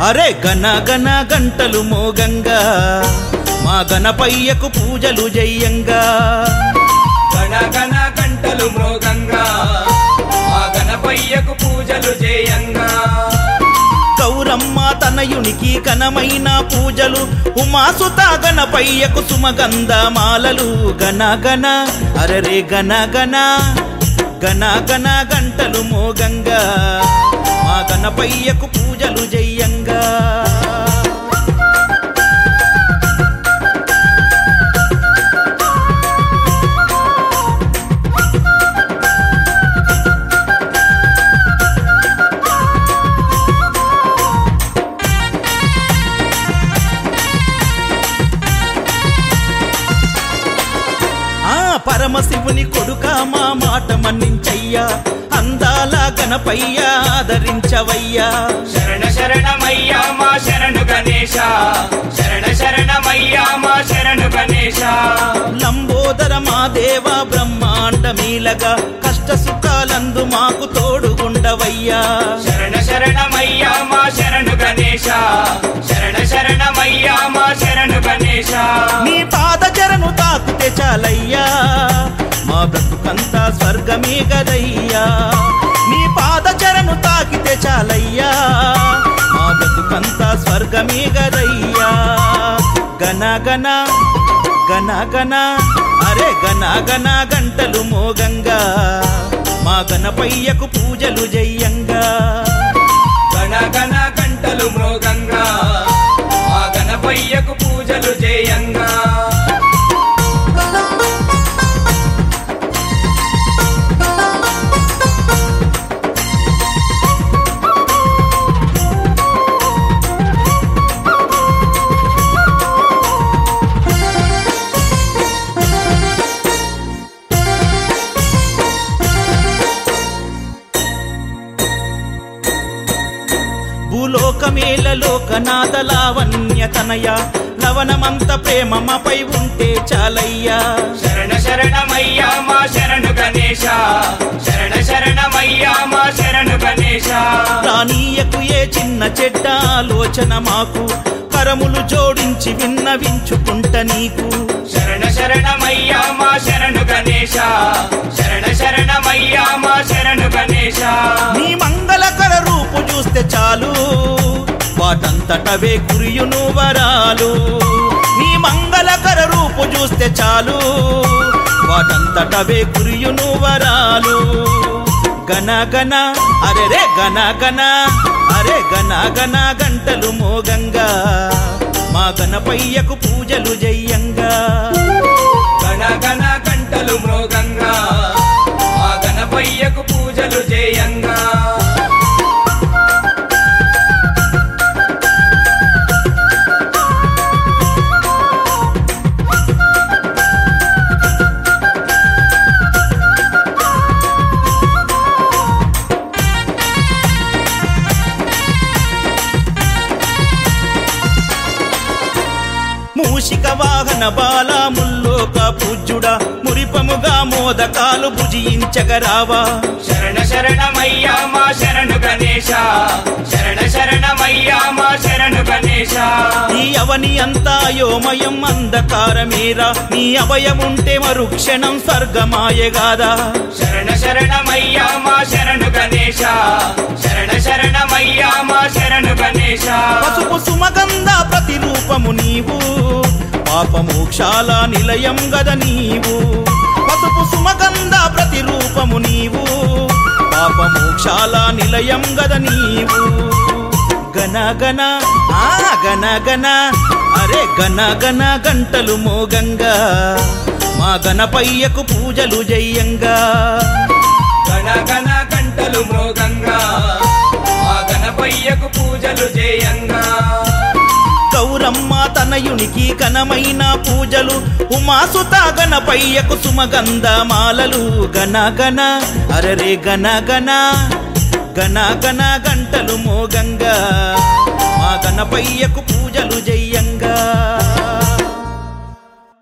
అరే గన గన గంటలు మోగంగా మా గణపయ్యకు పూజలు జయ్యంగా గణ గణ గంటలు మృగంగా ఆ గణపయ్యకు పూజలు చేయంగా గౌరమ్మ తనయునికి ఘనమైన పూజలు ఉమాసుత గణపయ్యకు సుమగంధ మాలలు గన గన అరరే గన గన గన గన గంటలు మోగంగా మా గణపయ్యకు పూజలు జయ్యంగా ఆ పరమశివుని కొడుక మా మాట మన్నించయ్యా అందాల గణపయ్య ఆదరించవయ్యా శరణ శరణమయ్యా మా శరణు గణేశ శరణ శరణమయ్యా మా శరణు గణేశ లంబోదర మా దేవ బ్రహ్మాండమీలగా కష్ట సుఖాలందు మాకు తోడుగుండవయ్యా శరణ శరణమయ్యా మా శరణు గణేశ శరణ శరణమయ్యా మా శరణు గణేశ నీ పాద చరణు తాకుతే చాలయ్యా మా బ్రతుకంతా స్వర్గమే గదయ్యా నీ పాద చరణు తాకితే చాలయ్యా మా బ్రతుకంతా స్వర్గమే గదయ్యా గన గన గన గన అరే గన గన గంటలు మోగంగా మా గణపయ్యకు పూజలు జయ్యంగా గణ గణ గంటలు మృగంగా ఆ గణపయ్యకు పూజలు చేయంగా భూలోకమేల లోకనాథ లావణ్య తనయ లవణమంత ప్రేమ మాపై ఉంటే చాలయ్యా శరణ శరణమయ్యా మా శరణు గణేశ శరణ శరణమయ్యా మా శరణు గణేశ రానీయకు ఏ చిన్న చెడ్డ ఆలోచన మాకు కరములు జోడించి విన్నవించుకుంట నీకు శరణ శరణమయ్యా మా శరణు గణేశ శరణ శరణమయ్యా మా శరణు గణేశ నీ మంగళకర రూపు చూస్తే చాలు వాటంతటవే కురియును వరాలు నీ మంగళకర రూపు చూస్తే చాలు వాటంతటవే కురియును వరాలు గన గన అరే రే గన గన అరే గన గన గంటలు మోగంగా మా గణపయ్యకు పూజలు జయ్యంగా గణ గణ గంటలు మృగంగా ఆ గణపయ్యకు పూజలు చేయంగా మూషిక వాహన బాల ముల్లోక పూజ్యుడా మురిపముగా మోదకాలు భుజించగరావా శరణ శరణమయ్యా మా శరణు గణేశ శరణ శరణమయ్యా మా శరణు గణేశ ఈ అవని అంతా యోమయం అంధకారమేరా నీ అభయముంటే మరుక్షణం స్వర్గమాయగాదా శరణ శరణమయ్యా మా శరణు గణేశ శరణ శరణమయ్యా మా శరణు గణేశ పసుపు సుమగంధ ప్రతిరూపము నీవు పాపమోక్షాల నిలయం గద నీవు పసుపు సుమగంధ ప్రతిరూపము నీవు పాపమోక్షాల నిలయం గద నీవు గన గన ఆ గన గన అరే గన గన గంటలు మోగంగా మా గణపయ్యకు పూజలు జయ్యంగా గణ గణ గంటలు మృగంగా ఆ గణపయ్యకు పూజలు చేయంగా గౌరమ్మ తనయునికి ఘనమైన పూజలు ఉమాసుత గణపయ్యకు సుమగంధ మాలలు గన గన అరరే గన గన గన గన గంటలు మోగంగా మా గణపయ్యకు పూజ